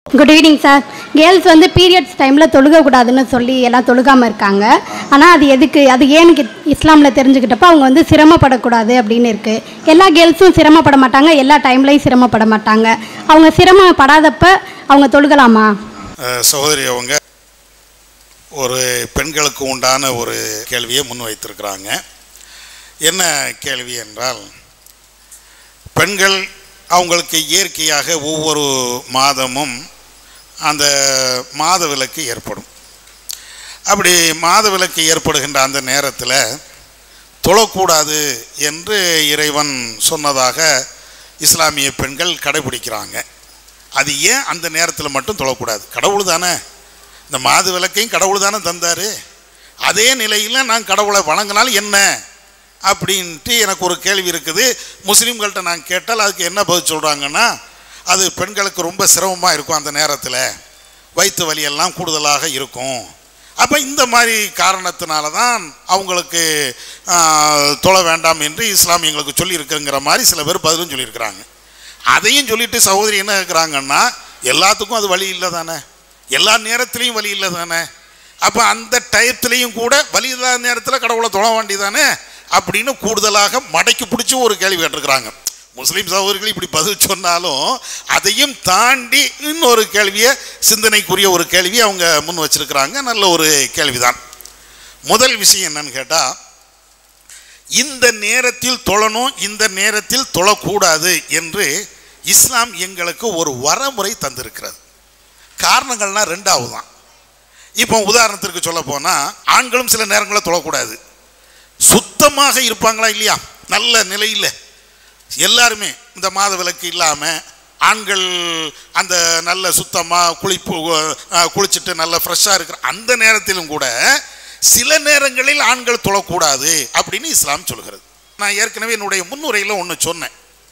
good evening sir girls வந்து periods டைமில் தொழுகக்கூடாதுன்னு சொல்லி எல்லாம் தொழுகாமல் இருக்காங்க ஆனால் அது எதுக்கு அது ஏன்னு கி- இஸ்லாமில் தெரிஞ்சுக்கிட்டப்போ அவங்க வந்து சிரமப்படக்கூடாது அப்படின்னு இருக்குது எல்லா கேர்ள்ஸும் சிரமப்பட மாட்டாங்க எல்லா டைம்லையும் சிரமப்பட மாட்டாங்க அவங்க சிரமப்படாதப்ப அவங்க தொழுகலாமா அஹ் சகோதரி அவங்க ஒரு பெண்களுக்கு உண்டான ஒரு கேள்வியை முன்வைத்திருக்கிறாங்க என்ன கேள்வி என்றால் பெண்கள் அவங்களுக்கு இயற்கையாக ஒவ்வொரு மாதமும் அந்த மாத விலக்கு ஏற்படும் அப்படி மாத விலக்கு ஏற்படுகின்ற அந்த நேரத்தில் தொழக்கூடாது என்று இறைவன் சொன்னதாக இஸ்லாமிய பெண்கள் கடைபிடிக்கிறாங்க அது ஏன் அந்த நேரத்தில் மட்டும் தொழக்கூடாது கடவுள் தானே இந்த மாத விளக்கையும் கடவுள் தானே தந்தார் அதே நிலையில் நான் கடவுளை வணங்கினால் என்ன அப்படின்ட்டு எனக்கு ஒரு கேள்வி இருக்குது முஸ்லீம்கள்ட்ட நான் கேட்டால் அதுக்கு என்ன பதில் சொல்கிறாங்கன்னா அது பெண்களுக்கு ரொம்ப சிரமமாக இருக்கும் அந்த நேரத்தில் வயிற்று வலியெல்லாம் கூடுதலாக இருக்கும் அப்போ இந்த மாதிரி காரணத்தினால தான் அவங்களுக்கு ஆஹ், தொழ வேண்டாம் என்று இஸ்லாம் எங்களுக்கு சொல்லியிருக்குங்கிற மாதிரி சில பேர் பதிலும் சொல்லியிருக்கிறாங்க அதையும் சொல்லிட்டு சகோதரி என்ன இருக்கிறாங்கன்னா எல்லாத்துக்கும் அது வழி இல்லை தானே எல்லா நேரத்துலையும் வழி இல்லை தானே அப்போ அந்த டயத்துலேயும் கூட வழி இல்லாத நேரத்தில் கடவுளை தொழ வேண்டியதானே அப்படின்னு கூடுதலாக மடக்கி பிடிச்சி ஒரு கேள்வி கேட்டிருக்கிறாங்க முஸ்லீம் சகோதரிகள் இப்படி பதில் சொன்னாலும் அதையும் தாண்டி இன்னொரு கேள்வியை சிந்தனைக்குரிய ஒரு கேள்வி அவங்க முன் வச்சிருக்கிறாங்க நல்ல ஒரு கேள்விதான் முதல் விஷயம் என்னன்னு கேட்டால் இந்த நேரத்தில் தொழணும் இந்த நேரத்தில் தொழக்கூடாது என்று இஸ்லாம் எங்களுக்கு ஒரு வரமுறை தந்திருக்கிறது காரணங்கள்லாம் ரெண்டாவது தான் இப்போ உதாரணத்திற்கு சொல்ல போனால் ஆண்களும் சில நேரங்களில் தொழக்கூடாது சுத்தமாக இருப்பாங்களா இல்லையா நல்ல நிலையில் எல்லாருமே இந்த மாத விலக்கு இல்லாமல் ஆண்கள் அந்த நல்ல சுத்தமாக குளிப்பு அஹ், குளிச்சுட்டு நல்ல ஃப்ரெஷ்ஷாக இருக்கிற அந்த நேரத்திலும் கூட சில நேரங்களில் ஆண்கள் தொழக்கூடாது அப்படின்னு இஸ்லாம் சொல்கிறது நான் ஏற்கனவே என்னுடைய முன்னுரையில் ஒன்று சொன்னேன்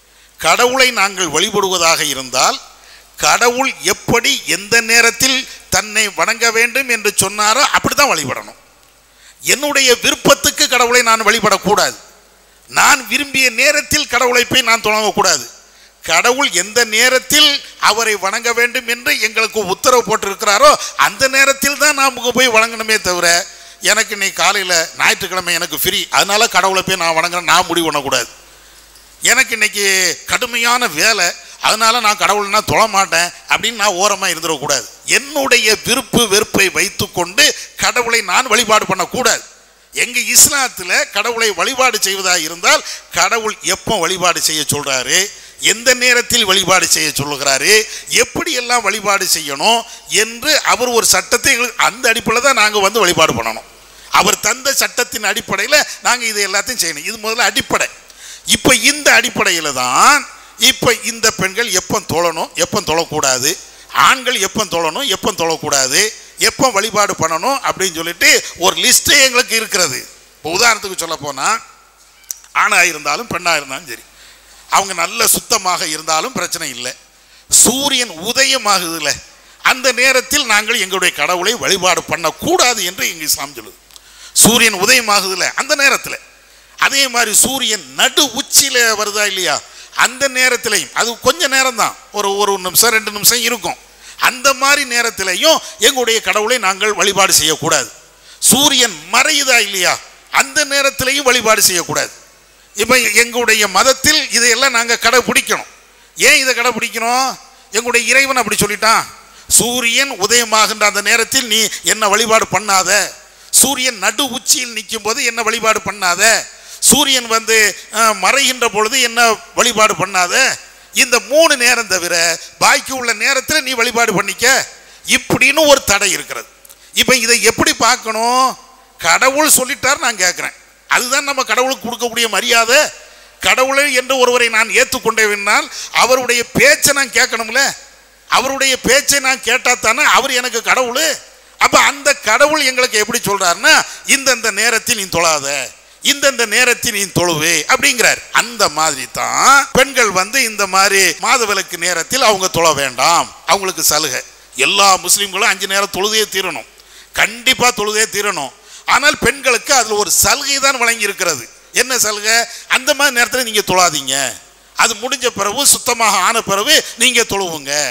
கடவுளை நாங்கள் வழிபடுவதாக இருந்தால் கடவுள் எப்படி எந்த நேரத்தில் தன்னை வணங்க வேண்டும் என்று சொன்னாரோ அப்படி தான் வழிபடணும் என்னுடைய விருப்பத்துக்கு கடவுளை நான் வழிபடக்கூடாது நான் விரும்பிய நேரத்தில் கடவுளை போய் நான் தொடங்கக்கூடாது கடவுள் எந்த நேரத்தில் அவரை வணங்க வேண்டும் என்று எங்களுக்கு உத்தரவு போட்டிருக்கிறாரோ அந்த நேரத்தில் தான் நாம் போய் வணங்கணுமே தவிர எனக்கு இன்னைக்கு காலையில் ஞாயிற்றுக்கிழமை எனக்கு ஃப்ரீ அதனால கடவுளை போய் நான் வணங்குறேன் நான் முடிவு பண்ணக்கூடாது எனக்கு இன்னைக்கு கடுமையான வேலை அதனால நான் கடவுள்னா தொழ மாட்டேன் அப்படின்னு நான் ஓரமாக இருந்துடக்கூடாது என்னுடைய விருப்பு வெறுப்பை வைத்துக்கொண்டு கடவுளை நான் வழிபாடு பண்ணக்கூடாது எங்க இஸ்லாத்துல கடவுளை வழிபாடு செய்வதாக இருந்தால் கடவுள் எப்போ வழிபாடு செய்ய சொல்றாரு எந்த நேரத்தில் வழிபாடு செய்ய சொல்லுகிறாரு எப்படி எல்லாம் வழிபாடு செய்யணும் என்று அவர் ஒரு சட்டத்தை எங்களுக்கு- அந்த அடிப்படையில் தான் நாங்கள் வந்து வழிபாடு பண்ணணும் அவர் தந்த சட்டத்தின் அடிப்படையில் நாங்கள் இது எல்லாத்தையும் செய்யணும் இது முதல்ல அடிப்படை இப்போ இந்த அடிப்படையில் தான் இப்போ இந்த பெண்கள் எப்போ தொழணும் எப்போ தொழக்கூடாது ஆண்கள் எப்போ தொழணும் எப்போ தொழக்கூடாது எப்போ வழிபாடு பண்ணணும் அப்படின்னு சொல்லிட்டு ஒரு லிஸ்ட்டே எங்களுக்கு இருக்கிறது இப்போ உதாரணத்துக்கு சொல்ல போனால் ஆணாக இருந்தாலும் பெண்ணாக இருந்தாலும் சரி அவங்க நல்ல சுத்தமாக இருந்தாலும் பிரச்சனை இல்லை சூரியன் உதயமாகுதுல்ல அந்த நேரத்தில் நாங்கள் எங்களுடைய கடவுளை வழிபாடு பண்ணக்கூடாது என்று எங்கள் இஸ்லாம் சொல்லுது சூரியன் உதயமாகுதுல்ல அந்த நேரத்தில் அதே மாதிரி சூரியன் நடு உச்சியில் வருதா இல்லையா அந்த நேரத்திலையும் அது கொஞ்ச நேரம் தான் ஒரு ஒரு நிமிஷம் ரெண்டு நிமிஷம் இருக்கும் அந்த மாதிரி நேரத்திலையும் எங்களுடைய கடவுளை நாங்கள் வழிபாடு செய்யக்கூடாது சூரியன் மறையுதா இல்லையா அந்த நேரத்திலையும் வழிபாடு செய்யக்கூடாது இப்போ எங்களுடைய மதத்தில் இதையெல்லாம் நாங்கள் கடைபிடிக்கணும் ஏன் இதை கடைபிடிக்கணும் எங்களுடைய இறைவன் அப்படி சொல்லிட்டான் சூரியன் உதயமாகின்ற அந்த நேரத்தில் நீ என்ன வழிபாடு பண்ணாத சூரியன் நடு உச்சியில் நிற்கும் போது என்ன வழிபாடு பண்ணாத சூரியன் வந்து அஹ், மறைகின்ற பொழுது என்ன வழிபாடு பண்ணாத இந்த மூணு நேரம் தவிர பாக்கி உள்ள நேரத்தில் நீ வழிபாடு பண்ணிக்க இப்படின்னு ஒரு தடை இருக்கிறது இப்போ இதை எப்படி பார்க்கணும் கடவுள் சொல்லிட்டார் நான் கேட்குறேன் அதுதான் நம்ம கடவுளுக்கு கொடுக்கக்கூடிய மரியாதை கடவுளை என்று ஒருவரை நான் ஏற்றுக்கொண்டேனால் அவருடைய பேச்சை நான் கேட்கணும்ல அவருடைய பேச்சை நான் கேட்டா தானே அவர் எனக்கு கடவுள் அப்ப அந்த கடவுள் எங்களுக்கு எப்படி சொல்றாருன்னா இந்தந்த நேரத்தில் நீ தொழாத இந்தந்த நேரத்தில் நீ தொழுவே அப்படிங்கிறார் அந்த மாதிரி தான் பெண்கள் வந்து இந்த மாதிரி மாதவிலக்கு நேரத்தில் அவங்க தொழ வேண்டாம் அவங்களுக்கு சலுகை எல்லா முஸ்லீம்களும் அஞ்சு நேரம் தொழுதே தீரணும் கண்டிப்பா தொழுதே தீரணும் ஆனால் பெண்களுக்கு அதுல ஒரு சலுகை தான் வழங்கி இருக்கிறது என்ன சலுகை அந்த மாதிரி நேரத்தில் நீங்க தொழாதீங்க அது முடிஞ்ச பிறகு சுத்தமாக ஆன பிறகு நீங்க தொழுவுங்க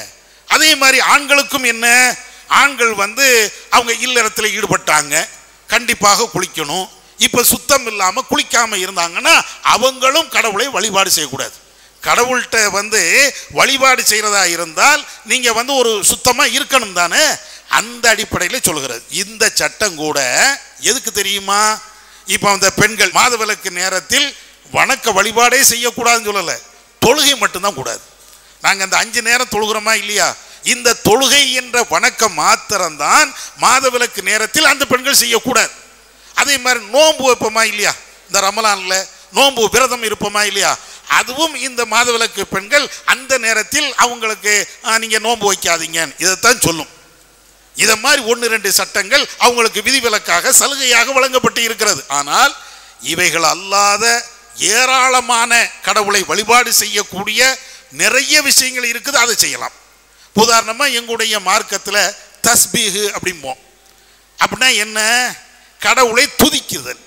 அதே மாதிரி ஆண்களுக்கும் என்ன ஆண்கள் வந்து அவங்க இல்லறத்தில் ஈடுபட்டாங்க கண்டிப்பாக குளிக்கணும் இப்போ சுத்தம் இல்லாமல் குளிக்காம இருந்தாங்கன்னா அவங்களும் கடவுளை வழிபாடு செய்யக்கூடாது கடவுள்கிட்ட வந்து வழிபாடு செய்கிறதா இருந்தால் நீங்கள் வந்து ஒரு சுத்தமாக இருக்கணும் தானே அந்த அடிப்படையில் சொல்கிறது இந்த சட்டம் கூட எதுக்கு தெரியுமா இப்போ அந்த பெண்கள் மாதவிலக்கு நேரத்தில் வணக்க வழிபாடே செய்யக்கூடாதுன்னு சொல்லலை தொழுகை மட்டும்தான் கூடாது நாங்கள் அந்த அஞ்சு நேரம் தொழுகிறோமா இல்லையா இந்த தொழுகை என்ற வணக்கம் மாத்திரம்தான் மாதவிலக்கு நேரத்தில் அந்த பெண்கள் செய்யக்கூடாது அதே மாதிரி நோன்பு வைப்போமா இல்லையா இந்த ரமலான்ல நோன்பு விரதம் இருப்போமா இல்லையா அதுவும் இந்த மாதவிலக்கு பெண்கள் அந்த நேரத்தில் அவங்களுக்கு ஆ, நீங்க நோன்பு வைக்காதீங்க இதைத்தான் சொல்லும் இதை மாதிரி ஒன்று ரெண்டு சட்டங்கள் அவங்களுக்கு விதிவிலக்காக சலுகையாக வழங்கப்பட்டு இருக்கிறது ஆனால் இவைகள் அல்லாத ஏராளமான கடவுளை வழிபாடு செய்யக்கூடிய நிறைய விஷயங்கள் இருக்குது அதை செய்யலாம் உதாரணமாக எங்களுடைய மார்க்கத்தில் தஸ்பீஹு அப்படிம்போம் அப்படின்னா என்ன கடவுளை துதிக்குதல்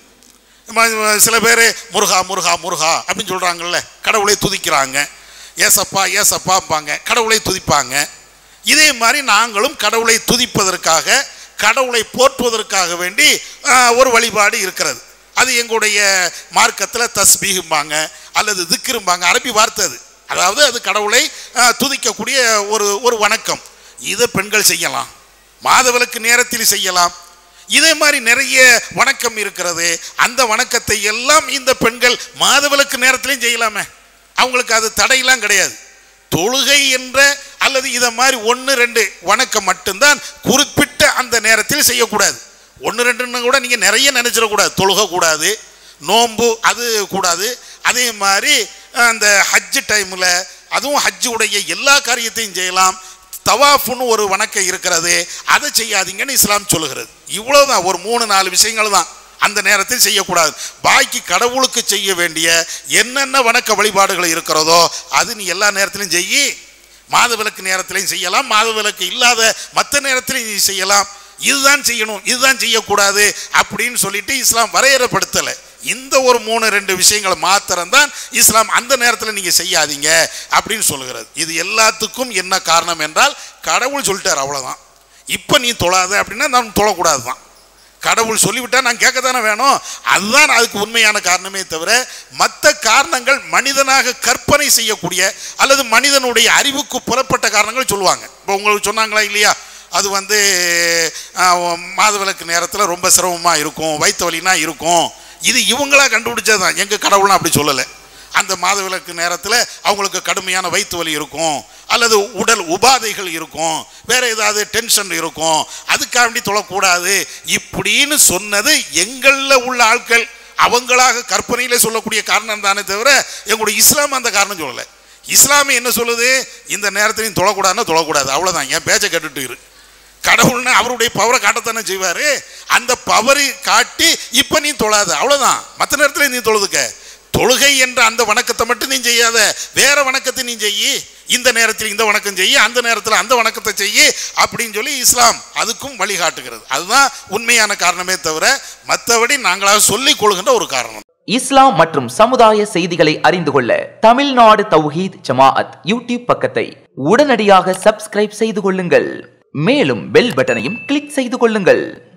ம- சில பேர் முருகா முருகா முருகா அப்படின்னு சொல்கிறாங்கல்ல கடவுளை துதிக்கிறாங்க ஏசப்பா ஏசப்பாம்பாங்க கடவுளை துதிப்பாங்க இதே மாதிரி நாங்களும் கடவுளை துதிப்பதற்காக கடவுளை போற்றுவதற்காக வேண்டி ஆ, ஒரு வழிபாடு இருக்கிறது அது எங்களுடைய மார்க்கத்தில் தஸ்பீகும்பாங்க அல்லது திக்கிரும்பாங்க அரபி வார்த்தை அது அதாவது அது கடவுளை ஆ, துதிக்கக்கூடிய ஒரு ஒரு வணக்கம் இதை பெண்கள் செய்யலாம் மாதவிலக்கு நேரத்தில் செய்யலாம் இதே மாதிரி நிறைய வணக்கம் இருக்கிறது அந்த வணக்கத்தை எல்லாம் இந்த பெண்கள் மாதவிலக்கு நேரத்திலையும் செய்யலாமே அவங்களுக்கு அது தடையெல்லாம் கிடையாது தொழுகை என்ற அல்லது இதை மாதிரி ஒன்று ரெண்டு வணக்கம் மட்டும்தான் குறிப்பிட்ட அந்த நேரத்தில் செய்யக்கூடாது ஒன்று ரெண்டுன்னு கூட நீங்கள் நிறைய நினைச்சிடக்கூடாது தொழுக கூடாது நோன்பு அது கூடாது அதே மாதிரி அந்த ஹஜ்ஜு டைமில் அதுவும் ஹஜ்ஜுடைய எல்லா காரியத்தையும் செய்யலாம் தவாஃப்னு ஒரு வணக்கம் இருக்கிறது அதை செய்யாதீங்கன்னு இஸ்லாம் சொல்லுகிறது இவ்வளவுதான் ஒரு மூணு நாலு விஷயங்கள் தான் அந்த நேரத்தில் செய்யக்கூடாது பாக்கி கடவுளுக்கு செய்ய வேண்டிய என்னென்ன வணக்க வழிபாடுகள் இருக்கிறதோ அது நீ எல்லா நேரத்திலும் செய்யி மாதவிலக்கு நேரத்திலையும் செய்யலாம் மாதவிலக்கு இல்லாத மற்ற நேரத்திலையும் நீ செய்யலாம் இதுதான் செய்யணும் இதுதான் செய்யக்கூடாது அப்படின்னு சொல்லிட்டு இஸ்லாம் வரையறைப்படுத்தலை இந்த ஒரு மூணு ரெண்டு விஷயங்களை மாத்திரம்தான் இஸ்லாம் அந்த நேரத்தில் நீங்கள் செய்யாதீங்க அப்படின்னு சொல்லுகிறது இது எல்லாத்துக்கும் என்ன காரணம் என்றால் கடவுள் சொல்லிட்டார் அவ்வளோதான் இப்போ நீ தொழாத அப்படின்னா நான் தொழக்கூடாது தான் கடவுள் சொல்லிவிட்டா நான் கேட்க தானே வேணும் அதுதான் அதுக்கு உண்மையான காரணமே தவிர மற்ற காரணங்கள் மனிதனாக கற்பனை செய்யக்கூடிய அல்லது மனிதனுடைய அறிவுக்கு புறப்பட்ட காரணங்கள் சொல்லுவாங்க இப்போ உங்களுக்கு சொன்னாங்களா இல்லையா அது வந்து ஆஹ், மாதவிலக்கு நேரத்தில் ரொம்ப சிரமமாக இருக்கும் வயிற்று வலினா இருக்கும் இது இவங்களா கண்டுபிடிச்சது தான் எங்கள் கடவுள்லாம் அப்படி சொல்லலை அந்த மாதவிலக்கு நேரத்தில் அவங்களுக்கு கடுமையான வயிற்று வலி இருக்கும் அல்லது உடல் உபாதைகள் இருக்கும் வேற ஏதாவது டென்ஷன் இருக்கும் அதுக்காண்டி தொழக்கூடாது இப்படின்னு சொன்னது எங்களில் உள்ள ஆட்கள் அவங்களாக கற்பனையில் சொல்லக்கூடிய காரணம் தானே தவிர எங்களுடைய இஸ்லாம் அந்த காரணம் சொல்லலை இஸ்லாமி என்ன சொல்லுது இந்த நேரத்திலையும் தொழக்கூடாதுன்னா தொழக்கூடாது அவ்வளோதான் என் பேச்சை கேட்டுட்டு இரு கடவுள்னு அவருடைய பவரை காட்டத்தானே செய்வார் அந்த பவரை காட்டி இப்போ நீ தொழாத அவ்வளோதான் மற்ற நேரத்தில் நீ தொழுதுக்க தொழுகை என்ற அந்த வணக்கத்தை மட்டும் நீ செய்யாத வேற வணக்கத்தை நீ செய்யி இந்த நேரத்தில் இந்த வணக்கம் செய்யி அந்த நேரத்தில் அந்த வணக்கத்தை செய்யி அப்படின்னு சொல்லி இஸ்லாம் அதுக்கும் வழிகாட்டுகிறது அதுதான் உண்மையான காரணமே தவிர மற்றபடி நாங்களாக சொல்லிக் கொள்கின்ற ஒரு காரணம் இஸ்லாம் மற்றும் சமுதாய செய்திகளை அறிந்து கொள்ள தமிழ்நாடு தௌஹீத் ஜமாஅத் யூடியூப் பக்கத்தை உடனடியாக சப்ஸ்கிரைப் செய்து கொள்ளுங்கள் மேலும் பெல் பட்டனையும் கிளிக் செய்து கொள்ளுங்கள்